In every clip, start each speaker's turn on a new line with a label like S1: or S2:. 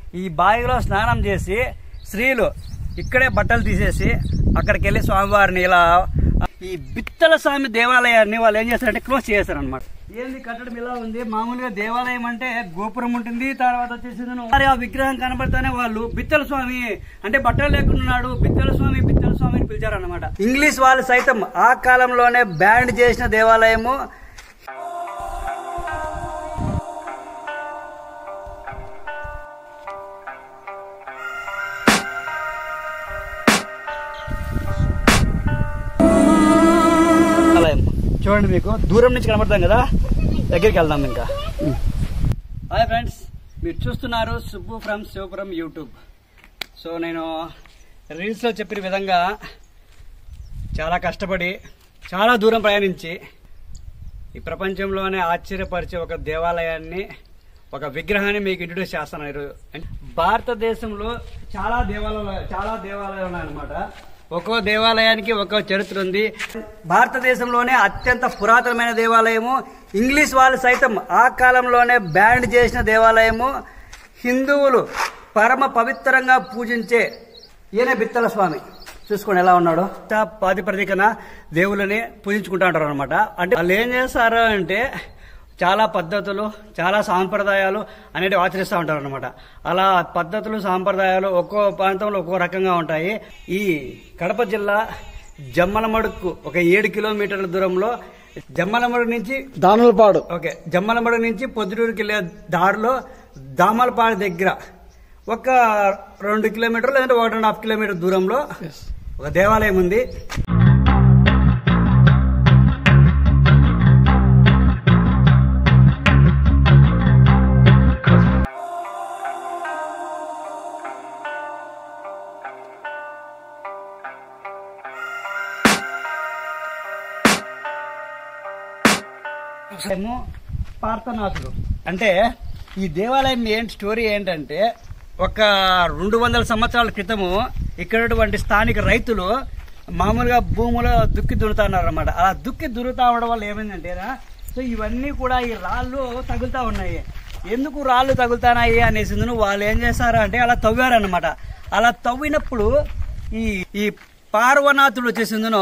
S1: ఈ బావిలో స్నానం చేసి స్త్రీలు ఇక్కడే బట్టలు తీసేసి అక్కడికి వెళ్ళి స్వామివారిని ఇలా ఈ బిత్తల స్వామి దేవాలయాన్ని వాళ్ళు ఏం చేస్తారంటే క్లోజ్ చేస్తారు అనమాట ఏంది కట్టడం ఇలా ఉంది మామూలుగా దేవాలయం అంటే గోపురం ఉంటుంది తర్వాత వచ్చేసి మరి ఆ విగ్రహం కనబడితేనే వాళ్ళు బిత్తల స్వామి అంటే బట్టలు లేకున్నాడు బిత్తల స్వామి బిత్తల స్వామి అని పిలిచారన్నమాట ఇంగ్లీష్ వాళ్ళు సైతం ఆ కాలంలోనే బ్యాండ్ చేసిన దేవాలయము ఆలయం చూడండి మీకు దూరం నుంచి కనబడతాం కదా దగ్గరికి వెళ్దాం ఇంకా హాయ్ ఫ్రెండ్స్ మీరు చూస్తున్నారు Subbu from Shivapuram YouTube so నేను రీల్స్లో చెప్పిన విధంగా చాలా కష్టపడి చాలా దూరం ప్రయాణించి ఈ ప్రపంచంలోనే ఆశ్చర్యపరిచే ఒక దేవాలయాన్ని ఒక విగ్రహాన్ని మీకు ఇంట్రొడ్యూస్ చేస్తాను ఈరోజు భారతదేశంలో చాలా దేవాలయాలు చాలా దేవాలయాలు ఉన్నాయన్నమాట ఒక్కో దేవాలయానికి ఒక్కో చరిత్ర ఉంది భారతదేశంలోనే అత్యంత పురాతనమైన దేవాలయము ఇంగ్లీష్ వాళ్ళు సైతం ఆ కాలంలోనే బ్యాండ్ చేసిన దేవాలయము హిందువులు పరమ పవిత్రంగా పూజించే ఈయన బిత్తల స్వామి చూసుకోండి ఎలా ఉన్నాడు ప్రాతిపదికన దేవులని పూజించుకుంటా ఉంటారు అనమాట అంటే వాళ్ళు ఏం చేస్తారు అంటే చాలా పద్ధతులు చాలా సాంప్రదాయాలు అనేటివి ఆచరిస్తూ ఉంటారు అనమాట అలా పద్ధతులు సాంప్రదాయాలు ఒక్కో ప్రాంతంలో ఒక్కో రకంగా ఉంటాయి ఈ కడప జిల్లా జమ్మలమడుకు ఒక ఏడు కిలోమీటర్ల దూరంలో జమ్మలమడుగు నుంచి
S2: దానులపాడు
S1: ఓకే జమ్మలమడుగు నుంచి పొద్దుటూరుకి వెళ్ళే దారిలో దామలపాడు దగ్గర ఒక రెండు కిలోమీటర్లు లేదంటే ఒకటి అండ్ హాఫ్ కిలోమీటర్ దూరంలో ఒక దేవాలయం ఉంది ఏమో పార్థనాథుడు అంటే ఈ దేవాలయం ఏంటి స్టోరీ ఏంటంటే ఒక రెండు వందల సంవత్సరాల క్రితము ఇక్కడటువంటి స్థానిక రైతులు మామూలుగా భూములో దుక్కి దున్నుతున్నారు అనమాట అలా దుక్కి దున్నుతా ఉండడం వల్ల ఏమైందంటేనా సో ఇవన్నీ కూడా ఈ రాళ్ళు తగులుతా ఉన్నాయి ఎందుకు రాళ్ళు తగులుతానాయి అనేసి వాళ్ళు ఏం చేస్తారు అంటే అలా తవ్వారనమాట అలా తవ్వినప్పుడు ఈ ఈ పార్వనాథుడు వచ్చేసిందును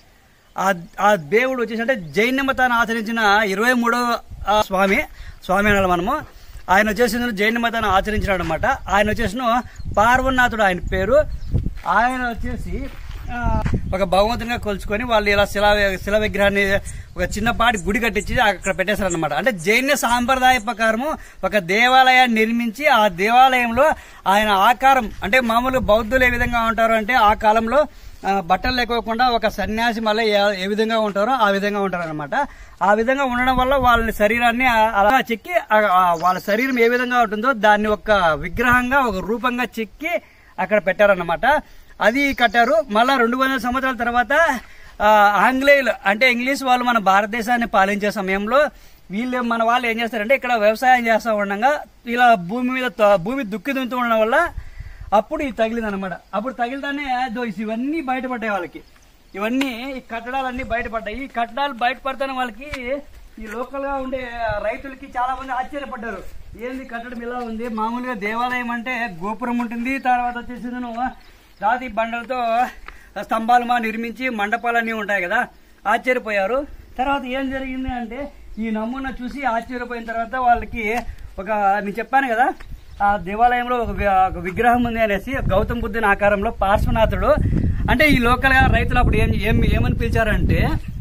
S1: ఆ ఆ దేవుడు వచ్చేసి అంటే జైన మతాన్ని ఆచరించిన ఇరవై మూడో స్వామి స్వామి అనాలి మనము ఆయన వచ్చేసి జైన మతాన్ని ఆచరించినాడు అనమాట ఆయన వచ్చేసిన పార్వనాథుడు ఆయన పేరు ఆయన వచ్చేసి ఆ, ఒక భగవంతునిగా కొలుచుకొని వాళ్ళు ఇలా శిలా శిల విగ్రహాన్ని ఒక చిన్నపాటి గుడి కట్టించి అక్కడ పెట్టేశారు అనమాట అంటే జైన సాంప్రదాయ ప్రకారము ఒక దేవాలయాన్ని నిర్మించి ఆ దేవాలయంలో ఆయన ఆకారం అంటే మామూలుగా బౌద్ధులు ఏ విధంగా ఉంటారు అంటే ఆ కాలంలో ఆ, బట్టలు లేకోకుండా ఒక సన్యాసి మళ్ళీ ఏ- ఏ విధంగా ఉంటారో ఆ విధంగా ఉంటారు అనమాట ఆ విధంగా ఉండడం వల్ల వాళ్ళ శరీరాన్ని ఆ- అలా చెక్కి ఆ- ఆ వాళ్ళ శరీరం ఏ విధంగా ఉంటుందో దాన్ని ఒక విగ్రహంగా ఒక రూపంగా చెక్కి అక్కడ పెట్టారన్నమాట అది కట్టారు మళ్ళా రెండు వందల సంవత్సరాల తర్వాత ఆ, ఆంగ్లేయులు అంటే ఇంగ్లీష్ వాళ్ళు మన భారతదేశాన్ని పాలించే సమయంలో వీళ్ళు మన వాళ్ళు ఏం చేస్తారంటే ఇక్కడ వ్యవసాయం చేస్తూ ఉండగా ఇలా భూమి మీద త- భూమి దుక్కి దుంతూ ఉండడం వల్ల అప్పుడు ఇది తగిలింది అనమాట అప్పుడు తగిలిదానే దో ఇవన్నీ బయటపడ్డాయి వాళ్ళకి ఇవన్నీ ఈ కట్టడాలన్నీ బయటపడ్డాయి ఈ కట్టడాలు బయటపడతానే వాళ్ళకి ఈ లోకల్ గా ఉండే రైతులకి చాలా మంది ఆశ్చర్యపడ్డారు ఏంది కట్టడం ఇలా ఉంది మామూలుగా దేవాలయం అంటే గోపురం ఉంటుంది తర్వాత వచ్చేసి రాతి బండలతో స్తంభాలు మా నిర్మించి మండపాలన్నీ ఉంటాయి కదా ఆశ్చర్యపోయారు తర్వాత ఏం జరిగింది అంటే ఈ నమూనా చూసి ఆశ్చర్యపోయిన తర్వాత వాళ్ళకి ఒక నేను చెప్పాను కదా ఆ దేవాలయంలో ఒక వి- ఒక విగ్రహం ఉంది అనేసి గౌతమ బుద్ధుని ఆకారంలో పార్శ్వనాథుడు అంటే ఈ లోకల్ గా రైతులు అప్పుడు ఏం ఏం ఏమని పిలిచారంటే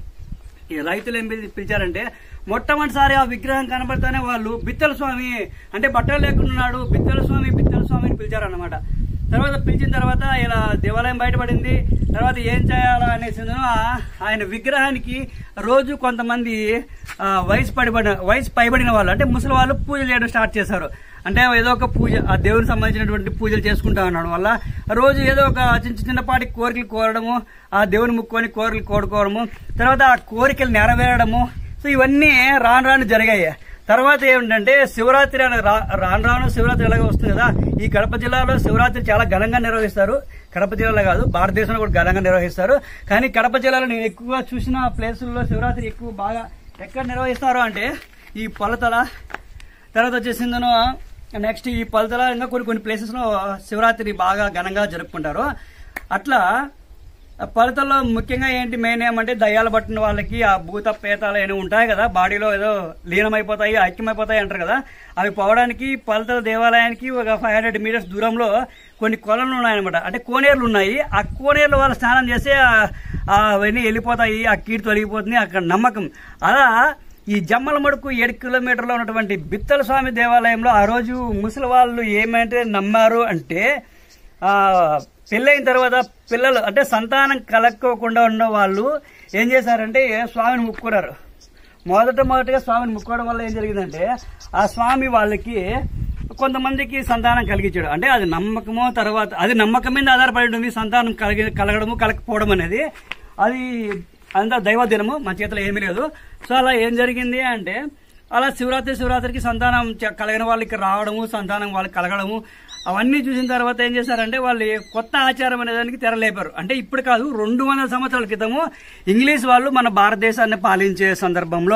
S1: ఈ రైతులు ఏం పిలి- పిలిచారంటే మొట్టమొదటిసారి ఆ విగ్రహం కనబడితేనే వాళ్ళు బిత్తల స్వామి అంటే బట్టలు లేకున్నాడు బిత్తల స్వామి బిత్తల స్వామి అని పిలిచారన్నమాట తర్వాత పిలిచిన తర్వాత ఇలా దేవాలయం బయటపడింది తర్వాత ఏం చేయాలా అనేసి ఆయన విగ్రహానికి రోజు కొంతమంది ఆ, వయసు పడిబడిన వయసు పైబడిన వాళ్ళు అంటే ముసలి వాళ్ళు పూజలు చేయడం స్టార్ట్ చేశారు అంటే ఏదో ఒక పూజ ఆ దేవునికి సంబంధించినటువంటి పూజలు చేసుకుంటా ఉండడం వల్ల రోజు ఏదో ఒక చిన్న చిన్నపాటి కోరికలు కోరడము ఆ దేవుని ముక్కొని కోరికలు కోరుకోవడము తర్వాత ఆ కోరికలు నెరవేరడము సో ఇవన్నీ రాను రాను జరిగాయి తర్వాత ఏమిటంటే శివరాత్రి అనే రా- రాను రాను శివరాత్రి ఎలాగో వస్తుంది కదా ఈ కడప జిల్లాలో శివరాత్రి చాలా ఘనంగా నిర్వహిస్తారు కడప జిల్లాలో కాదు భారతదేశంలో కూడా ఘనంగా నిర్వహిస్తారు కానీ కడప జిల్లాలో నేను ఎక్కువగా చూసిన ప్లేసుల్లో శివరాత్రి ఎక్కువ బాగా ఎక్కడ నిర్వహిస్తారు అంటే ఈ పొలతల తర్వాత వచ్చేసిందను నెక్స్ట్ ఈ పలతల ఇంకా కొన్ని కొన్ని ప్లేసెస్ లో శివరాత్రి బాగా ఘనంగా జరుపుకుంటారు అట్లా పలతల్లో ముఖ్యంగా ఏంటి మెయిన్ ఏమంటే దయ్యాలు పట్టిన వాళ్ళకి ఆ భూత పేతాలు ఏమైనా ఉంటాయి కదా బాడీలో ఏదో లీనమైపోతాయి ఐక్యమైపోతాయి అంటారు కదా అవి పోవడానికి పలతల దేవాలయానికి ఒక ఫైవ్ హండ్రెడ్ మీటర్స్ దూరంలో కొన్ని కొలలు ఉన్నాయన్నమాట అంటే కోనేరులు ఉన్నాయి ఆ కోనేరులో వాళ్ళు స్నానం చేస్తే ఆ- ఆ అవన్నీ వెళ్ళిపోతాయి ఆ కీడు తొలగిపోతుంది అక్కడ నమ్మకం అలా ఈ జమ్మల మడుకు ఏడు కిలోమీటర్లో ఉన్నటువంటి బిత్తల స్వామి దేవాలయంలో ఆ రోజు ముసలి వాళ్ళు ఏమంటే నమ్మారు అంటే ఆ పెళ్ళైన తర్వాత పిల్లలు అంటే సంతానం కలక్కోకుండా ఉన్న వాళ్ళు ఏం చేశారంటే స్వామిని ముక్కున్నారు మొదట మొదటగా స్వామిని ముక్కోవడం వల్ల ఏం జరిగిందంటే ఆ స్వామి వాళ్ళకి కొంతమందికి సంతానం కలిగించాడు అంటే అది నమ్మకమో తర్వాత అది నమ్మకం మీద ఆధారపడి ఉంటుంది సంతానం కలిగి కలగడము కలగకపోవడం అనేది అది అంతా దైవ దినము మన చేతిలో ఏమీ లేదు సో అలా ఏం జరిగింది అంటే అలా శివరాత్రి శివరాత్రికి సంతానం చ- కలిగిన వాళ్ళకి రావడము సంతానం వాళ్ళకి కలగడము అవన్నీ చూసిన తర్వాత ఏం చేశారంటే వాళ్ళు కొత్త ఆచారం అనే దానికి తెరలేపారు అంటే ఇప్పుడు కాదు రెండు వందల సంవత్సరాల క్రితము ఇంగ్లీష్ వాళ్ళు మన భారతదేశాన్ని పాలించే సందర్భంలో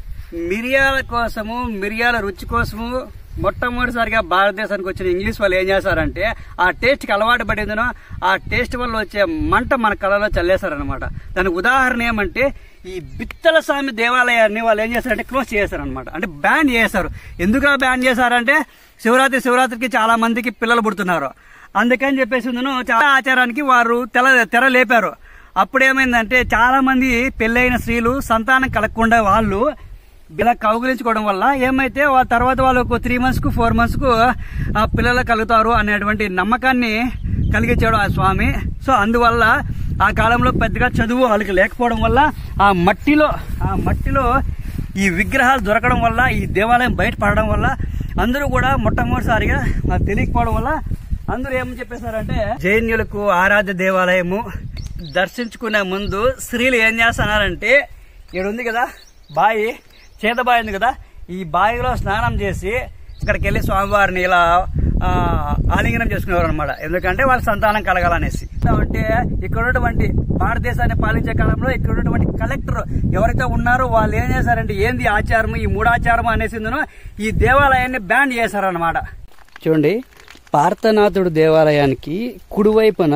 S1: మిరియాల కోసము మిరియాల రుచి కోసము మొట్టమొదటిసారిగా భారతదేశానికి వచ్చిన ఇంగ్లీష్ వాళ్ళు ఏం చేశారంటే ఆ టేస్ట్కి అలవాటు పడిందనో ఆ టేస్ట్ వల్ల వచ్చే మంట మన కళలో చల్లేశారనమాట దానికి ఉదాహరణ ఏమంటే ఈ బిత్తల స్వామి దేవాలయాన్ని వాళ్ళు ఏం చేశారంటే క్లోజ్ చేశారనమాట అంటే బ్యాన్ చేశారు ఎందుకు బ్యాన్ చేశారంటే శివరాత్రి శివరాత్రికి చాలా మందికి పిల్లలు పుడుతున్నారు అందుకని చెప్పేసి ఉందను చాలా ఆచారానికి వారు తెల తెర లేపారు అప్పుడు ఏమైందంటే చాలా మంది పెళ్ళైన స్త్రీలు సంతానం కలగకుండా వాళ్ళు ఇలా కౌగులించుకోవడం వల్ల ఏమైతే వాళ్ళ తర్వాత వాళ్ళకు త్రీ మంత్స్ కు ఫోర్ మంత్స్ కు ఆ పిల్లలు కలుగుతారు అనేటువంటి నమ్మకాన్ని కలిగించాడు ఆ స్వామి సో అందువల్ల ఆ కాలంలో పెద్దగా చదువు వాళ్ళకి లేకపోవడం వల్ల ఆ మట్టిలో ఆ మట్టిలో ఈ విగ్రహాలు దొరకడం వల్ల ఈ దేవాలయం బయటపడడం వల్ల అందరూ కూడా మొట్టమొదటిసారిగా నాకు తెలియకపోవడం వల్ల అందరూ ఏమని చెప్పేశారంటే జైన్యులకు ఆరాధ్య దేవాలయము దర్శించుకునే ముందు స్త్రీలు ఏం చేస్తున్నారంటే ఇక్కడ ఉంది కదా బాయి చేత బాయి ఉంది కదా ఈ బావిలో స్నానం చేసి ఇక్కడికి వెళ్ళి స్వామివారిని ఇలా ఆ, ఆలింగనం చేసుకునేవారు అనమాట ఎందుకంటే వాళ్ళ సంతానం కలగాలనేసి అంటే ఇక్కడ ఉన్నటువంటి భారతదేశాన్ని పాలించే కాలంలో ఇక్కడ ఉన్నటువంటి కలెక్టర్ ఎవరైతే ఉన్నారో వాళ్ళు ఏం చేశారంటే ఏంది ఆచారం ఈ మూడాచారం అనేసిందనో ఈ దేవాలయాన్ని బ్యాన్ చేశారనమాట చూడండి పార్థనాథుడు దేవాలయానికి కుడివైపున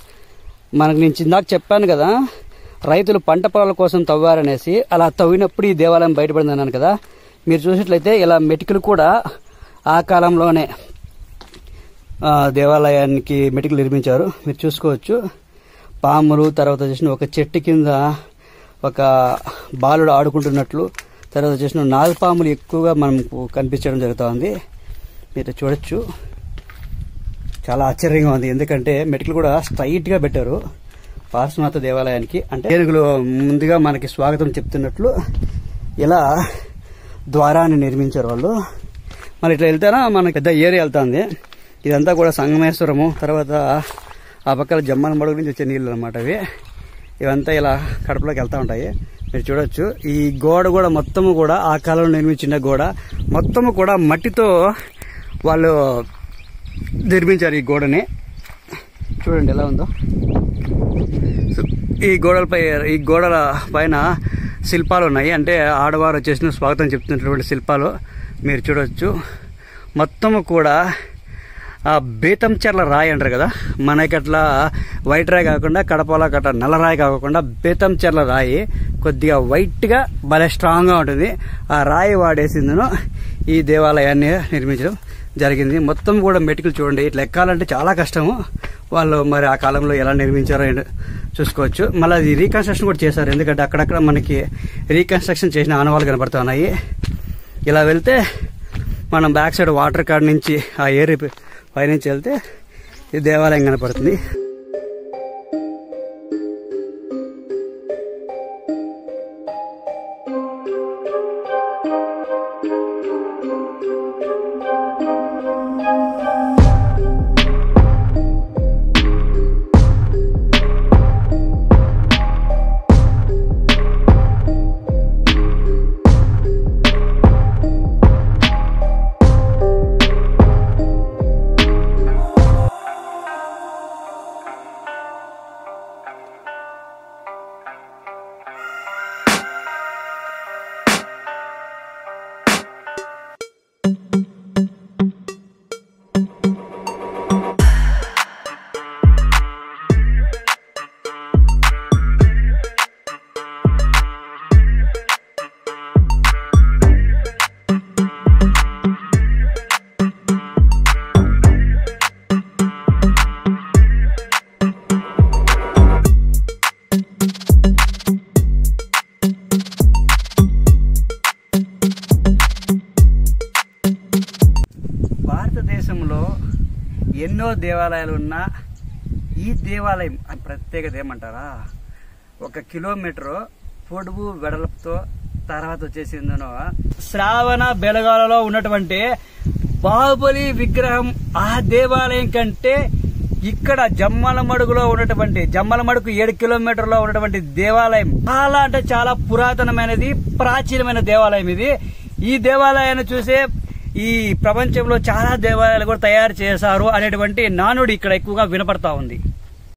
S1: మనకు నేను ఇందాక చెప్పాను కదా రైతులు పంట పొలాల కోసం తవ్వారనేసి అలా తవ్వినప్పుడు ఈ దేవాలయం బయటపడింది అన్నాను కదా మీరు చూసినట్లయితే ఇలా మెటికలు కూడా ఆ కాలంలోనే ఆ, దేవాలయానికి మెటికలు నిర్మించారు మీరు చూసుకోవచ్చు పాములు తర్వాత చేసిన ఒక చెట్టు కింద ఒక బాలుడు ఆడుకుంటున్నట్లు తర్వాత చేసిన నాగపాములు ఎక్కువగా మనకు కనిపించడం జరుగుతోంది మీరు చూడొచ్చు చాలా ఆశ్చర్యంగా ఉంది ఎందుకంటే మెటికలు కూడా స్ట్రైట్ గా పెట్టారు పార్శ్వనాథ దేవాలయానికి అంటే ఏనుగులు ముందుగా మనకి స్వాగతం చెప్తున్నట్లు ఇలా ద్వారాన్ని నిర్మించారు వాళ్ళు మరి ఇట్లా వెళ్తేనా మనకి పెద్ద ఏరియా వెళ్తుంది ఇదంతా కూడా సంగమేశ్వరము తర్వాత ఆ పక్కన జమ్మన మడుగు నుంచి వచ్చే నీళ్ళు అనమాట అవి ఇవంతా ఇలా కడపలోకి వెళ్తూ ఉంటాయి మీరు చూడొచ్చు ఈ గోడ కూడా మొత్తము కూడా ఆ కాలంలో నిర్మించిన గోడ మొత్తము కూడా మట్టితో వాళ్ళు నిర్మించారు ఈ గోడని చూడండి ఎలా ఉందో సో ఈ గోడలపై ఈ గోడల పైన శిల్పాలు ఉన్నాయి అంటే ఆడవారు వచ్చేసిన స్వాగతం చెప్తున్నటువంటి శిల్పాలు మీరు చూడవచ్చు మొత్తము కూడా ఆ బేతంచెర్ల రాయి అంటారు కదా మనకి అట్లా వైట్ రాయి కాకుండా కడపలో కట్ట నల్ల రాయి కాకుండా బేతంచెర్ల రాయి కొద్దిగా వైట్గా భలే స్ట్రాంగ్గా ఉంటుంది ఆ రాయి వాడేసిందను ఈ దేవాలయాన్ని నిర్మించడం జరిగింది మొత్తం కూడా మెటికలు చూడండి ఇట్లా ఎక్కాలంటే చాలా కష్టము వాళ్ళు మరి ఆ కాలంలో ఎలా నిర్మించారో ఏంటో చూసుకోవచ్చు మళ్ళీ అది రీకన్స్ట్రక్షన్ కూడా చేశారు ఎందుకంటే అక్కడక్కడ మనకి రీకన్స్ట్రక్షన్ చేసిన ఆనవాళ్ళు కనబడుతున్నాయి ఇలా వెళ్తే మనం బ్యాక్ సైడ్ వాటర్ కాడ్ నుంచి ఆ ఏరి పైనుంచి వెళ్తే ఈ దేవాలయం కనపడుతుంది ఎన్నో దేవాలయాలు ఉన్నా ఈ దేవాలయం ఆ ప్రత్యేకత ఏమంటారా ఒక కిలోమీటర్ పొడుగు వెడల్పుతో తర్వాత వచ్చేసిందనో శ్రావణ బెలగాలలో ఉన్నటువంటి బాహుబలి విగ్రహం ఆ దేవాలయం కంటే ఇక్కడ జమ్మలమడుగులో ఉన్నటువంటి జమ్మలమడుగు ఏడు కిలోమీటర్లో ఉన్నటువంటి దేవాలయం చాలా అంటే చాలా పురాతనమైనది ప్రాచీనమైన దేవాలయం ఇది ఈ దేవాలయాన్ని చూసే ఈ ప్రపంచంలో చాలా దేవాలయాలు కూడా తయారు చేశారు అనేటువంటి నానుడి ఇక్కడ ఎక్కువగా వినపడతా ఉంది